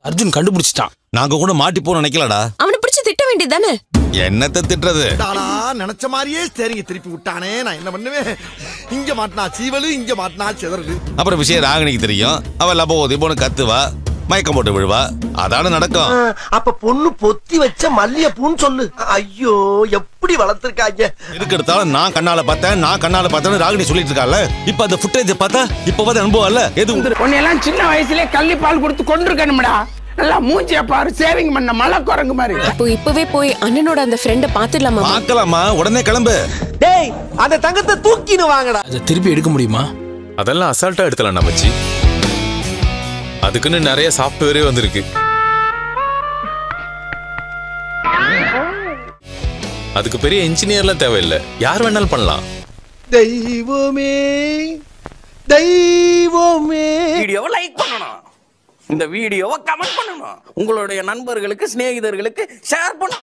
அர்ஜுன் கண்டுபிடிச்சிட்டான் நாங்க கூட மாட்டிப்போம் நினைக்கலடா அவனை பிடிச்சு திட்ட வேண்டியதானே என்னத்த திட்டுறது தானா நினைச்ச மாதிரியே ஸ்டேரிங்க திருப்பி விட்டானே நான் என்ன பண்ணுவேன் இங்க மாட்டினா சீவலு இங்க மாட்டினா சிதறலு அப்புறம் விஷயம் ராகினிக்கு தெரியும் அவ லபோ போன்னு கத்துவா மயக்கம் போட்டு விழுவா அதான நடக்கும் அப்ப பொண்ணு பொத்தி வச்ச மல்லிகைப்பூன்னு சொல்லு ஐயோ எப்படி வளர்த்திருக்காங்க எதுக்கு எடுத்தாலும் நான் கண்ணால பார்த்தேன் நான் கண்ணால பார்த்தேன்னு ராகினி சொல்லிட்டு இருக்கால இப்ப அந்த ஃபுட்டேஜ் பார்த்தா இப்ப வந்து அனுபவம் இல்ல எது உன்னையெல்லாம் சின்ன வயசுலயே கள்ளி பால் கொடுத்து கொண்டிருக்கணும்டா நல்லா மூஞ்சிய பாரு சேவிங் பண்ண மலை குரங்கு மாதிரி இப்போ இப்பவே போய் அண்ணனோட அந்த ஃப்ரெண்ட பாத்துடலாமா பார்க்கலாமா உடனே கிளம்பு டேய் அந்த தங்கத்தை தூக்கின்னு வாங்கடா அதை திருப்பி எடுக்க முடியுமா அதெல்லாம் அசால்ட்டா எடுத்துலாம் நம்மச்சி அதுக்குன்னு நிறைய சாஃப்ட்வேரே வந்திருக்கு அதுக்கு பெரிய இன்ஜினியர்லாம் தேவையில்லை யார் வேணாலும் பண்ணலாம் தெய்வமே தெய்வமே வீடியோவை லைக் பண்ணணும் இந்த வீடியோவை கமெண்ட் பண்ணணும் உங்களுடைய நண்பர்களுக்கு சிநேகிதர்களுக்கு ஷேர் பண்ணணும்